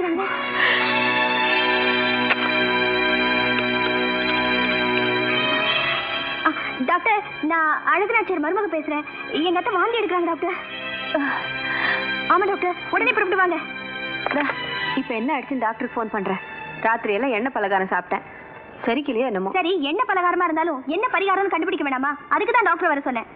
அடிக்கிறாங்க ஆ, டாக்டர் நான் அழகுநாச்சியர் மருமக பேசுறேன் எங்க அத்தை வாந்தி எடுக்கிறாங்க டாக்டர் ஆமா டாக்டர் உடனே புறப்பட்டு வாங்க இப்ப என்ன ஆயிடுச்சு டாக்டருக்கு ஃபோன் பண்றேன் ராத்திரி எல்லாம் எண்ணெய் பலகாரம் சாப்பிட்டேன் சரிக்கலையோ என்னமோ சரி என்ன பலகாரமா இருந்தாலும் என்ன பரிகாரம்னு கண்டுபிடிக்க வேணாமா அதுக்கு தான் டாக்டர் வர சொன்னேன்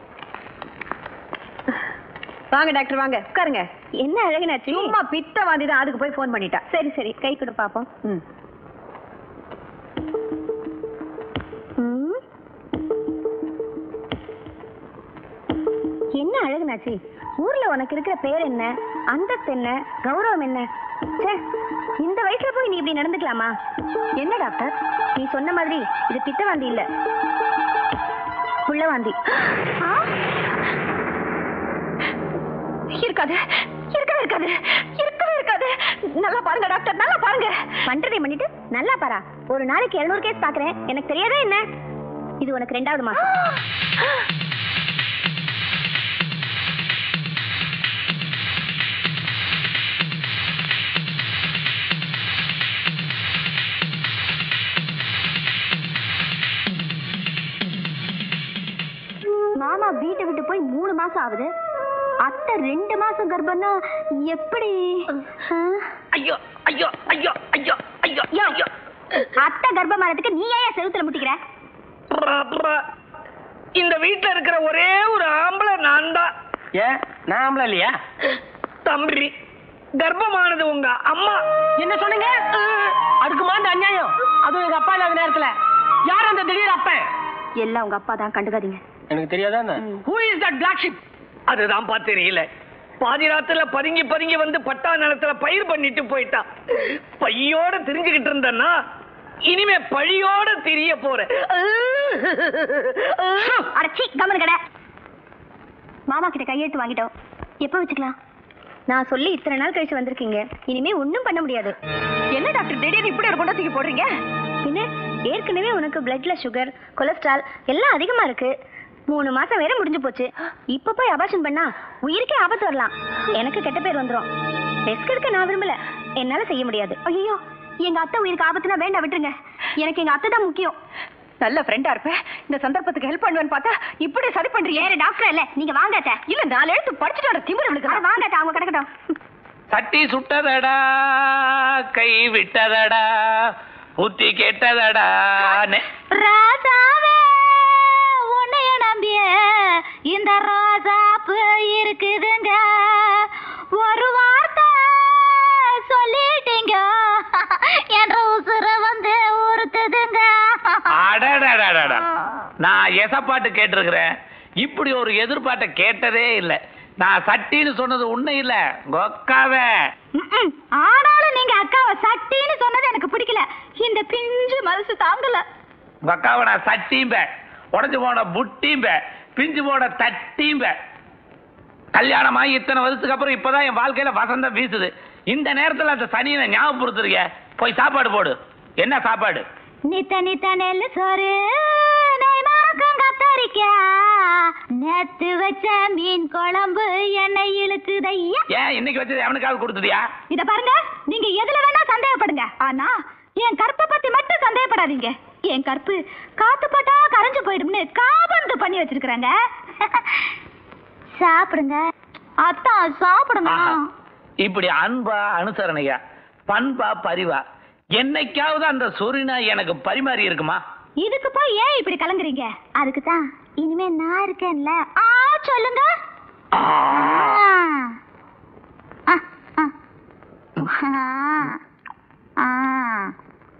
வாங்க டாக்டர் வாங்க உட்காருங்க என்ன அழகுனாச்சு சும்மா பித்த வாந்தி தான் அதுக்கு போய் ஃபோன் பண்ணிட்டா சரி சரி கை கொடு பாப்போம் ம் ம். என்ன அழகுனாச்சி ஊர்ல உனக்கு இருக்கிற பேர் என்ன அந்தஸ்து என்ன கௌரவம் என்ன ச்சே இந்த வயசுல போய் நீ இப்படி நடந்துக்கலாமா என்ன டாக்டர் நீ சொன்ன மாதிரி இது பித்தவாந்தி இல்ல புள்ளவாந்தி ஆ? இருக்காது இருக்கவே இருக்காது இருக்கவே இருக்காது நல்லா பாருங்க டாக்டர் நல்லா பாருங்க பண்றதை பண்ணிட்டு நல்லா பாரா ஒரு நாளைக்கு 200 கேஸ் பாக்குறேன் எனக்கு தெரியாதா என்ன இது உனக்கு ரெண்டாவது மாசம் மாமா வீட்டை விட்டு போய் மூணு மாசம் ஆகுது அத்தை ரெண்டு மாசம் கர்ப்பம்னா எப்படி ஆ? ஐயோ ஐயோ ஐயோ ஐயோ ஐயோ யோ, ஐயோ அத்தை கர்ப்பமானதுக்கு நீ ஏன் செவுத்துல முட்டிக்கிற ப்ரா, ப்ரா. இந்த வீட்டுல இருக்கிற ஒரே ஒரு ஆம்பளை நான் தான் ஏன் நான் ஆம்பளை இல்லையா தம்பி கர்ப்பமானது உங்க அம்மா என்ன சொன்னீங்க அதுக்குமா இந்த அநியாயம் அதுவும் எங்க அப்பா இல்லாத நேரத்துல யார் அந்த திடீர் அப்பன் எல்லாம் உங்க அப்பா தான் கண்டுக்காதீங்க எனக்கு தெரியாதா who is that black ship அதுதான் பா தெரியல பாதி ராத்திரில பதுங்கி பதுங்கி வந்து பட்டா நிலத்துல பயிர் பண்ணிட்டு போயிட்டா பையோட தெரிஞ்சுக்கிட்டு இருந்தேன்னா இனிமே பழியோட தெரிய போறேன் அடச்சி கம்மன் கடை மாமா கிட்ட கையெழுத்து வாங்கிட்டோம் எப்ப வச்சுக்கலாம் நான் சொல்லி இத்தனை நாள் கழிச்சு வந்திருக்கீங்க இனிமே ஒண்ணும் பண்ண முடியாது என்ன டாக்டர் திடீர்னு இப்படி ஒரு குண்டை தூக்கி போடுறீங்க பின்ன ஏற்கனவே உனக்கு பிளட்ல சுகர் கொலஸ்ட்ரால் எல்லாம் அதிகமா இருக்கு மூணு மாசம் வேற முடிஞ்சு போச்சு இப்ப போய் அபாஷன் பண்ணா உயிருக்கே ஆபத்து வரலாம் எனக்கு கெட்ட பேர் வந்துரும் ரிஸ்க் எடுக்க நான் விரும்பல என்னால செய்ய முடியாது ஐயோ எங்க அத்தை உயிருக்கு ஆபத்துனா வேண்டாம் விட்டுருங்க எனக்கு எங்க அத்தை தான் முக்கியம் நல்ல ஃப்ரெண்டா இருப்பேன் இந்த சந்தர்ப்பத்துக்கு ஹெல்ப் பண்ணுவேன்னு பார்த்தா இப்படி சரி பண்றீங்க வேற டாக்டர் இல்ல நீங்க வாங்க அத்தை இல்ல நாலு எழுத்து படிச்சுட்டு வர திமிரு அட, விழுக்கு வாங்க அத்தை அவங்க கிடக்கட்டும் சட்டி சுட்டதடா கை விட்டதடா புத்தி கெட்டதடா ராசாவே உன்னைய நம்பிய இந்த ரோசாப்பு இருக்குதுங்க ஒரு வார்த்தை சொல்லிட்டீங்க என்ற உசுர வந்து உறுத்துதுங்க அடடடடடா நான் எசப்பாட்டு கேட்டிருக்கிறேன் இப்படி ஒரு எதிர்பார்ட்டை கேட்டதே இல்லை நான் சட்டின்னு சொன்னது உண்மை இல்ல கொக்காவே ம்ம். ஆனாலும் நீங்க அக்காவை சட்டின்னு சொன்னது எனக்கு பிடிக்கல இந்த பிஞ்சு மனசு தாங்கல கொக்காவை நான் சட்டியும்ப உடஞ்சு போன புட்டியும்ப பிஞ்சு போன தட்டியும்ப கல்யாணமாகி இத்தனை வருஷத்துக்கு அப்புறம் இப்பதான் என் வாழ்க்கையில வசந்தம் வீசுது இந்த நேரத்துல அந்த சனியை ஞாபகப்படுத்துறீங்க போய் சாப்பாடு போடு என்ன சாப்பாடு நித்த நித்த நெல்லு சோறு நெய் மறக்கும் கத்தரிக்கா நேத்து வச்ச மீன் குழம்பு என்னை இழுக்குதையா ஏன் இன்னைக்கு வச்சது எவனுக்காவது கொடுத்துட்டியா இத பாருங்க நீங்க எதுல வேணா சந்தேகப்படுங்க ஆனா என் கற்பை பத்தி மட்டும் சந்தேகப்படாதீங்க என் கற்பு காத்து பட்டா கரைஞ்சு போயிடும்னு காபந்து பண்ணி வச்சிருக்காங்க சாப்பிடுங்க அத்தான் சாப்பிடுங்க ஆஹா. இப்படி அன்பா அனுசரணையா பண்பா பரிவா என்னைக்காவது அந்த சொரினா எனக்கு பரிமாறி இருக்குமா இதுக்கு போய் ஏன் இப்படி கலங்குறீங்க அதுக்கு தான் இனிமே நான் இருக்கேன்ல ஆ சொல்லுங்க ஆ. ஆ, ஆ. ஆ. ஆ.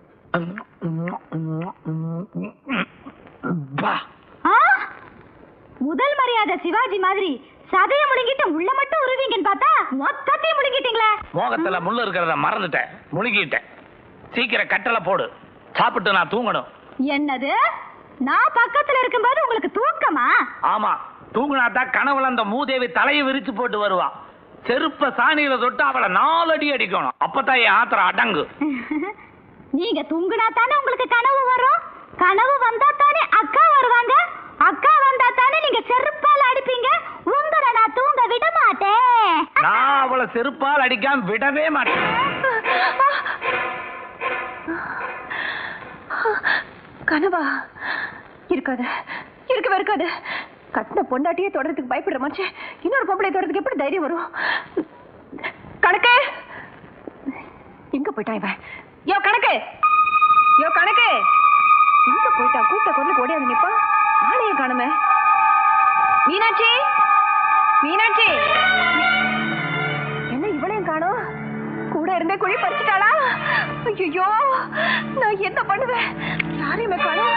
பா. ஆ? முதல் மரியாதை சிவாஜி மாதிரி சதைய முழுங்கிட்டு உள்ள மட்டும் உருவீங்கன்னு பார்த்தா மொத்தத்தையும் முழுங்கிட்டீங்களே மோகத்துல முள்ளு இருக்கிறத மறந்துட்டேன் முழுகிட்டேன் சீக்கிரம் கட்டளை போடு சாப்பிட்டு நான் தூங்கணும் என்னது நான் பக்கத்துல இருக்கும்போது உங்களுக்கு தூக்கமா ஆமா தூங்குனாதான் கனவுல அந்த மூதேவி தலையை விரிச்சு போட்டு வருவா செருப்ப சாணியில தொட்டு அவளை நாலடி அடிக்கணும் அப்பதான் என் ஆத்திரம் அடங்கு நீங்க தூங்குனா தானே உங்களுக்கு கனவு வரும் கனவு வந்தா தானே அக்கா வருவாங்க அக்கா வந்தா தானே நீங்க செருப்பால அடிப்பீங்க உங்களை நான் தூங்க விட மாட்டேன் நான் அவளை செருப்பால் அடிக்காம விடவே மாட்டேன் கனவா இருக்காது இருக்கவே இருக்காது கட்டின பொண்டாட்டியே தொடறதுக்கு பயப்படுற மனுஷன் இன்னொரு பொம்பளை தொடறதுக்கு எப்படி தைரியம் வரும் கணக்கு எங்க போயிட்டான் இவன் யோ கணக்கு யோ கணக்கு எங்க போயிட்டான் கூட்ட குரலுக்கு ஓடியாது நிப்பா ஆளையே காணுமே மீனாட்சி மீனாட்சி என்ன இவளையும் காணோம் கூட இருந்தே குழி பறிச்சுட்டாளா ஐயோ நான் என்ன பண்ணுவேன் யாரையுமே காணோம்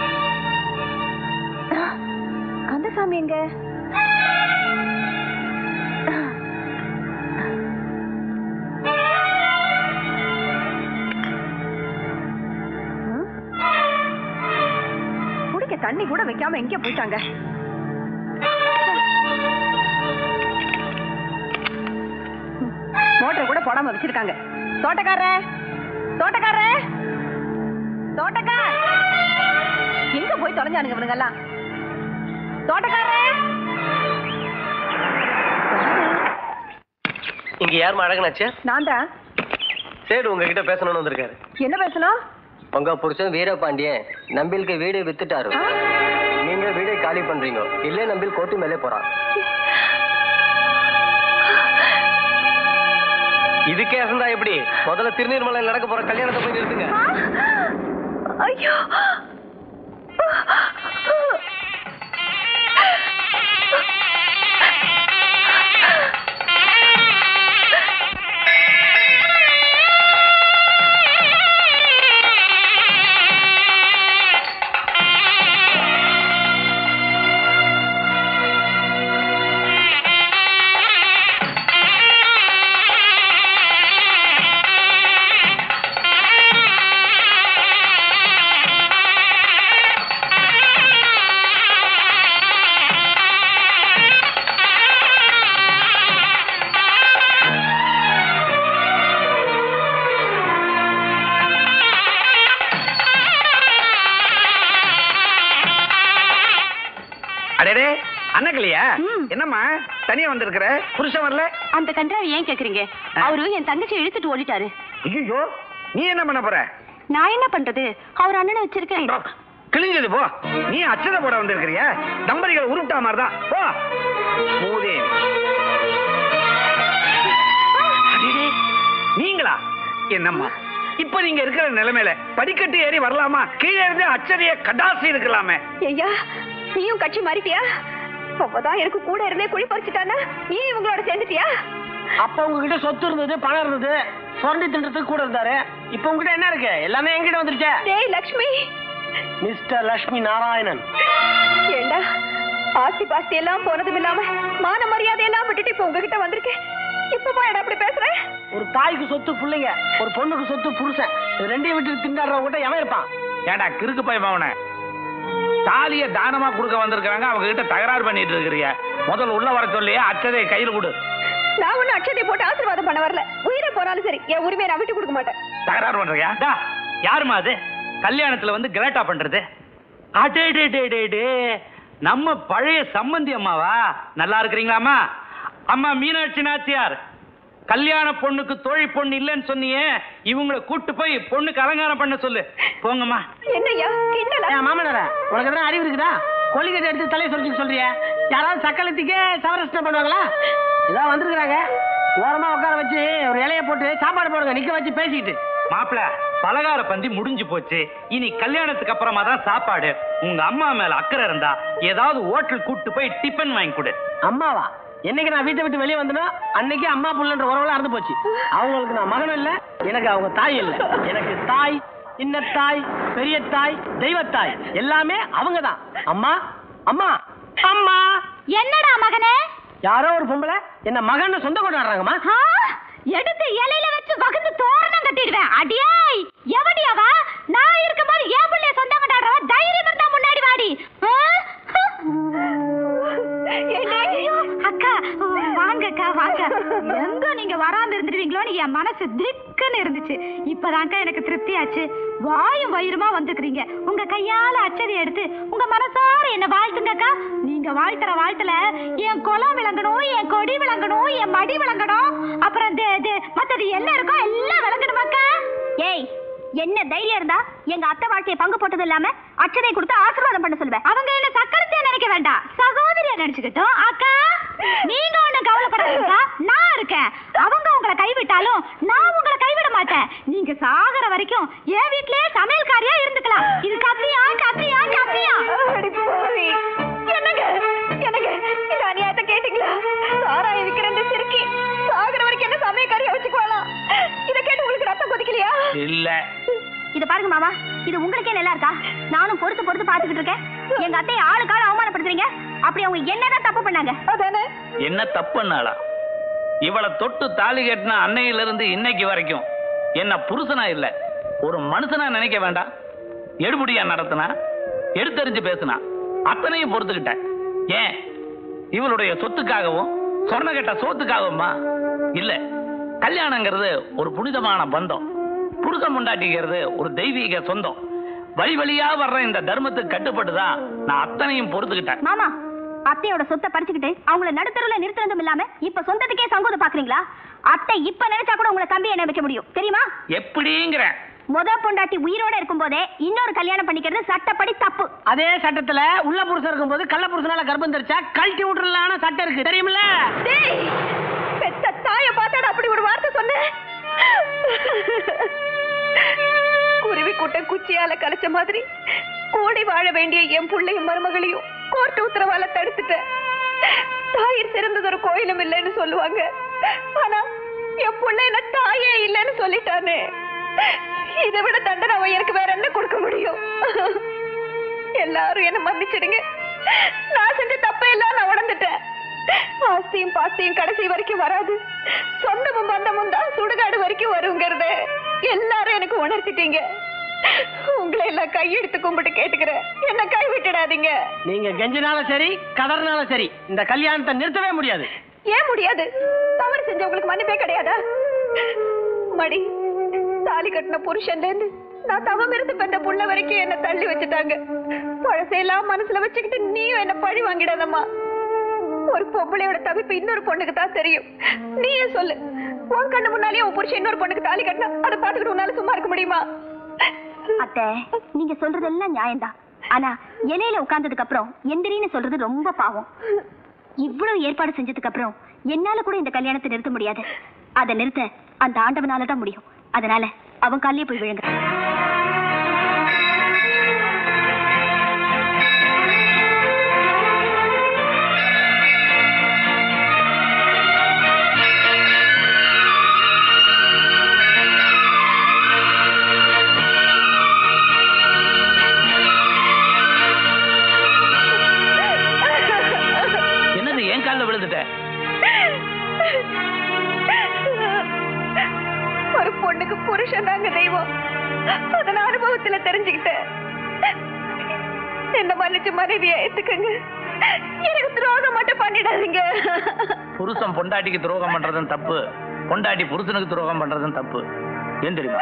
கந்தசாமி எங்க ம்? குடிக்க தண்ணி கூட வைக்காம எங்க போயிட்டாங்க மோட்டர் கூட போடாம வச்சிருக்காங்க தோட்டக்காரர தோட்டக்காரர தோட்டக்கார் எங்க போய் தொலைஞ்சானுங்க இவனுங்க எல்லாம் தோட்டக்காரர இங்க யாருமா அழகனாச்சு நான் தான் சரி உங்ககிட்ட பேசணும்னு வந்திருக்காரு என்ன பேசணும் உங்க புருஷன் வீரபாண்டியன் நம்பிலுக்கு வீடு வித்துட்டாரு ஆ? நீங்க வீடை காலி பண்றீங்க இல்ல நம்பில் கோர்ட்டு மேலே போறான் இதுக்கே இருந்தா எப்படி முதல்ல திருநீர்மலையில் நடக்க போற கல்யாணத்தை போய் நிறுத்துங்க ஆ? ஐயோ அடடே அண்ணக்கலையா என்னம்மா தனியா வந்திருக்கிற புருஷன் வரல அந்த கன்றாவை ஏன் கேக்குறீங்க அவரு என் தங்கச்சி இழுத்துட்டு ஓடிட்டாரு ஐயோ நீ என்ன பண்ண போற நான் என்ன பண்றது அவர் அண்ணனை வச்சிருக்கேன் கிழிஞ்சது போ நீ அச்சத போட வந்திருக்கிறியா தம்பதிகள் உருட்டா மாதிரிதான் போ மூதேவி அடடே, நீங்களா என்னம்மா இப்ப நீங்க இருக்கிற நிலைமையில படிக்கட்டு ஏறி வரலாமா கீழே இருந்து அச்சதைய கடாசி இருக்கலாமே ஐயா நீயும் கட்சி மாறிட்டியா அவதான் எனக்கு கூட இருந்தே குழி பறிச்சுட்டானா நீ இவங்களோட சேர்ந்துட்டியா அப்ப உங்ககிட்ட சொத்து இருந்தது பணம் இருந்தது சுரண்டி தின்றதுக்கு கூட இருந்தாரு இப்ப உங்ககிட்ட என்ன இருக்கு எல்லாமே என்கிட்ட வந்துருச்சே டேய் லக்ஷ்மி மிஸ்டர் லட்சுமி நாராயணன் ஏண்டா ஆஸ்தி பாஸ்தி எல்லாம் போனதும் இல்லாம மான மரியாதை எல்லாம் விட்டுட்டு இப்ப உங்ககிட்ட வந்திருக்கேன் இப்ப போய் அப்படி பேசுறேன் ஒரு தாய்க்கு சொத்து பிள்ளைங்க ஒரு பொண்ணுக்கு சொத்து புருஷன் இது ரெண்டையும் விட்டு திண்டாடுறவங்க எவன் இருப்பான் ஏண்டா கிறுக்கு பையன் அவனை தாலிய தானமா கொடுக்க வந்திருக்காங்க அவங்க கிட்ட தகராறு பண்ணிட்டு இருக்கிறிய முதல்ல உள்ள வர சொல்லியே அச்சதைய கையில கொடு நான் ஒண்ணு அக்ஷதை போட்டு ஆசீர்வாதம் பண்ண வரல உயிரை போனாலும் சரி என் உரிமையை நான் விட்டு கொடுக்க மாட்டேன் தகராறு பண்றியா டா, யாரும்மா அது கல்யாணத்துல வந்து கிராட்டா பண்றது அடே டே டே டே டே நம்ம பழைய சம்பந்தி அம்மாவா நல்லா இருக்கிறீங்களாம்மா அம்மா மீனாட்சி நாச்சியார் கல்யாண பொண்ணுக்கு தோழி பொண்ணு இல்லைன்னு சொன்னியே இவங்களை கூட்டு போய் பொண்ணுக்கு அலங்காரம் பண்ண சொல்லு போங்கம்மா என்னய்யா கிண்டலா ஏன் மாமனார உனக்கு எதனா அறிவு இருக்குதா கொல்லிக்கட்டை எடுத்து தலையை சொல்லிக்க சொல்றிய யாராவது சக்கலத்துக்கே சவரசனம் பண்ணுவாங்களா இதான் வந்திருக்கிறாங்க ஓரமா உட்கார வச்சு ஒரு இலைய போட்டு சாப்பாடு போடுங்க நிக்க வச்சு பேசிக்கிட்டு மாப்பிள பலகார பந்தி முடிஞ்சு போச்சு இனி கல்யாணத்துக்கு அப்புறமா தான் சாப்பாடு உங்க அம்மா மேல அக்கறை இருந்தா ஏதாவது ஹோட்டல் கூட்டு போய் டிபன் வாங்கி கொடு அம்மாவா என்னைக்கு நான் வீட்டை விட்டு வெளியே வந்தனோ அன்னைக்கு அம்மா புள்ளன்ற உறவுல அறுந்து போச்சு அவங்களுக்கு நான் மகனும் இல்ல எனக்கு அவங்க தாய் இல்ல எனக்கு தாய் சின்ன தாய் பெரிய தாய் தெய்வத்தாய் எல்லாமே அவங்க தான் அம்மா அம்மா அம்மா என்னடா மகனே யாரோ ஒரு பொம்பளை என்ன மகன் சொந்த கொண்டாடுறாங்கம்மா ஆ, எடுத்து இலையில வச்சு வகுந்து தோரணம் கட்டிடுவேன் அடியே எவடியாவா நான் இருக்கும்போது ஏன் பிள்ளைய சொந்தம் கொண்டாடுறவ தைரியம் இருந்தா முன்னாடி வாடி ஆ? ஐயோ, அக்கா வாங்கக்கா வாங்க எங்க நீங்க வராம இருந்துருவீங்களோன்னு என் மனசு திக்குன்னு இருந்துச்சு இப்பதான்க்கா எனக்கு திருப்தி ஆச்சு வாயும் வயிறுமா வந்துக்கிறீங்க உங்க கையால அச்சதை எடுத்து உங்க மனசார என்ன வாழ்த்துங்கக்கா நீங்க வாழ்த்துற வாழ்த்துல என் குலம் விளங்கணும் என் கொடி விளங்கணும் என் மடி விளங்கணும் அப்புறம் இது- இது மத்தது என்ன இருக்கோ எல்லாம் விளங்கணுமாக்கா ஏய் என்ன தைரியம் இருந்தா எங்க அத்தை வாழ்க்கையை பங்கு போட்டது இல்லாம அச்சதை கொடுத்து ஆசீர்வாதம் பண்ண சொல்லுவேன் அவங்க என்ன சக்கரத்தையா நினைக்க வேண்டாம் சகோதரியா நினைச்சுக்கிட்டோம் அக்கா நீங்க ஒண்ணு கவலைப்படாதீங்க நான் இருக்கேன் அவங்க உங்களை கைவிட்டாலும் நான் உங்களை கைவிட மாட்டேன் நீங்க சாகர வரைக்கும் என் வீட்லயே சமையல்காரியா இருந்துக்கலாம் இது கத்தியா கத்தியா கத்தியா அடி பாவி. என்னங்க என்னங்க இந்த அநியாயத்தை கேட்டீங்களா சாராய விக்கிற இந்த சிறுக்கி சாகுற வரைக்கும் என்ன சமயக்காரியா வச்சுக்குவாளாம் இதை கேட்டு உங்களுக்கு ரத்தம் கொதிக்கலையா இல்ல இது பாருங்க மாமா இது உங்களுக்கே நல்லா இருக்கா நானும் பொறுத்து பொறுத்து பாத்துக்கிட்டு இருக்கேன் எங்க அத்தையை ஆளுக்கால அவமானப்படுத்துறீங்க அப்படி அவங்க என்னதான் தப்பு பண்ணாங்க அதானே என்ன தப்புன்னாளா இவளை தொட்டு தாலி கட்டின அன்னையில இருந்து இன்னைக்கு வரைக்கும் என்ன புருஷனா இல்ல ஒரு மனுஷனா நினைக்க வேண்டாம் எடுபடியா நடத்தினா எடுத்தறிஞ்சு பேசினா அத்தனையும் பொறுத்துக்கிட்டேன் ஏன் இவளுடைய சொத்துக்காகவும் சொன்ன கெட்ட சோத்துக்காகவுமா இல்ல கல்யாணங்கிறது ஒரு புனிதமான பந்தம் புருஷன் முண்டாட்டிக்கிறது ஒரு தெய்வீக சொந்தம் வழி வழியா வர்ற இந்த தர்மத்துக்கு கட்டுப்பட்டு தான் நான் அத்தனையும் பொறுத்துக்கிட்டேன் மாமா அத்தையோட சொத்தை பறிச்சுக்கிட்டு அவங்கள நடுத்தருல நிறுத்துறதும் இல்லாம இப்ப சொந்தத்துக்கே சங்கோதம் பாக்குறீங்களா அத்தை இப்ப நினைச்சா கூட உங்களை தம்பி என்ன வைக்க முடியும் தெரியுமா எப்படிங்கிறேன் முத பொண்டாட்டி உயிரோட இருக்கும்போதே இன்னொரு கல்யாணம் பண்ணிக்கிறது சட்டப்படி தப்பு அதே சட்டத்துல உள்ள புருஷன் இருக்கும்போது கள்ள புருஷனால கர்ப்பம் தெரிச்சா கழட்டி விட்டுறலான சட்டம் இருக்கு தெரியுமில்ல டேய் பெத்த தாய பார்த்தாடா அப்படி ஒரு வார்த்தை சொன்னேன் குருவி கூட்ட குச்சியால கலைச்ச மாதிரி கூடி வாழ வேண்டிய என் புள்ளையும் மருமகளையும் கோர்ட்டு உத்தரவால தடுத்துட்டேன் தாயிர் சிறந்தது ஒரு கோயிலும் இல்லைன்னு சொல்லுவாங்க ஆனா என் புள்ள என்ன தாயே இல்லைன்னு சொல்லிட்டானே இதை விட தண்டனை அவன் எனக்கு வேற என்ன கொடுக்க முடியும் எல்லாரும் என்ன மன்னிச்சிடுங்க நான் செஞ்ச தப்பை எல்லாம் நான் உணர்ந்துட்டேன் ஆஸ்தியும் பாஸ்தியும் கடைசி வரைக்கும் வராது சொந்தமும் பந்தமும் தான் சுடுகாடு வரைக்கும் வருங்கிறத எல்லாரும் எனக்கு உணர்த்திட்டீங்க உங்களை எல்லாம் கையெடுத்து கும்பிட்டு கேட்டுக்கிறேன் என்ன கை விட்டுடாதீங்க நீங்க கெஞ்சினாலும் சரி கதறினாலும் சரி இந்த கல்யாணத்தை நிறுத்தவே முடியாது ஏன் முடியாது தவறு செஞ்சவங்களுக்கு மன்னிப்பே கிடையாதா மடி தாலி கட்டின புருஷன்ல இருந்து நான் தவம் இருந்து பெற்ற புள்ள வரைக்கும் என்ன தள்ளி வச்சுட்டாங்க பழசையெல்லாம் மனசுல வச்சுக்கிட்டு நீயும் என்ன பழி வாங்கிடாதம்மா ஒரு பொம்பளையோட தவிப்பு இன்னொரு பொண்ணுக்கு தான் தெரியும் நீயே சொல்லு உன் கண்ணு முன்னாலேயே உன் புருஷன் இன்னொரு பொண்ணுக்கு தாலி கட்டினா அதை பார்த்துக்கிட்டு உன்னால சும்மா இருக்க முடியுமா அத்தை நீங்க சொல்றதெல்லாம் நியாயம்தான் ஆனா இலையில உட்கார்ந்ததுக்கு அப்புறம் எந்திரின்னு சொல்றது ரொம்ப பாவம் இவ்வளவு ஏற்பாடு செஞ்சதுக்கு அப்புறம் என்னால கூட இந்த கல்யாணத்தை நிறுத்த முடியாது அதை நிறுத்த அந்த ஆண்டவனால தான் முடியும் அதனால அவன் காலையே போய் விழுங்க என்னது என் காலில் விழுந்துட்ட ஒரு பொண்ணுக்கு புருஷன் தாங்க தெய்வம் அத நான் அனுபவத்துல தெரிஞ்சுக்கிட்டேன் என்ன மன்னிச்சு மனைவியை ஏத்துக்கங்க எனக்கு துரோகம் மட்டும் பண்ணிடாதீங்க புருஷன் பொண்டாட்டிக்கு துரோகம் பண்றதும் தப்பு பொண்டாட்டி புருஷனுக்கு துரோகம் பண்றதும் தப்பு ஏன் தெரியுமா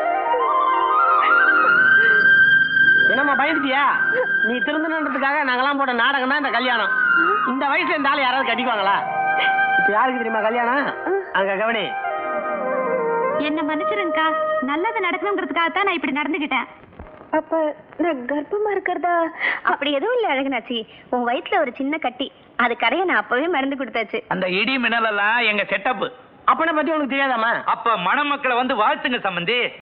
என்னம்மா பயந்துட்டியா நீ திருந்தணுன்றதுக்காக நாங்கெல்லாம் போட்ட நாடகம் தான் இந்த கல்யாணம் இந்த வயசுல இந்த ஆள் யாராவது கட்டிக்குவாங்களா இப்ப யாருக்கு தெரியுமா கல்யாணம் அங்க கவனி என்ன மன்னிச்சிருங்கக்கா நல்லது நடக்கணுங்கிறதுக்காக தான் நான் இப்படி நடந்துகிட்டேன் அப்ப நான் கர்ப்பமா இருக்கிறதா அப்படி எதுவும் இல்ல அழகுனாச்சி உன் வயித்துல ஒரு சின்ன கட்டி அது கரைய நான் அப்பவே மருந்து கொடுத்தாச்சு அந்த இடி மின்னல் எல்லாம் எங்க செட்டப் அப்பனை பத்தி உனக்கு தெரியாதாம்மா அப்ப மணமக்களை வந்து வாழ்த்துங்க சம்பந்தி